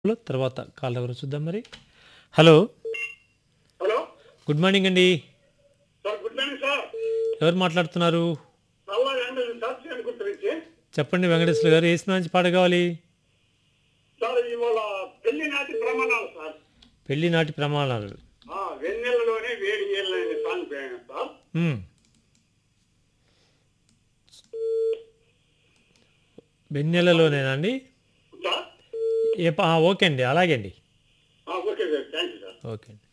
లో తర్వాత కాల్ ఎవరు చూద్దాం మరి హలో హలో గుడ్ మార్నింగ్ అండి సార్ గుడ్ మార్నింగ్ సార్ ఎవరు మాట్లాడుతున్నారు నల్లా వెంకటేశ్వర సార్ నేను గుర్తించి చెప్పండి వెంకటేశ్వర గారు ఏ సినిమా నుంచి పాట కావాలి సార్ ఇవాళ పెళ్లి నాటి ప్రమాణాలు సార్ పెళ్లి నాటి ప్రమాణాలు ఆ, వెన్నెలలోనే వేడి ఏళ్ళు అనే సాంగ్ పేరు సార్ మ్మ్. వెన్నెలలోనేనా అండి సార్ ఏ పా- ఆ, ఓకే అండి అలాగే అండి ఆ, okay sir thank you sir okay అండి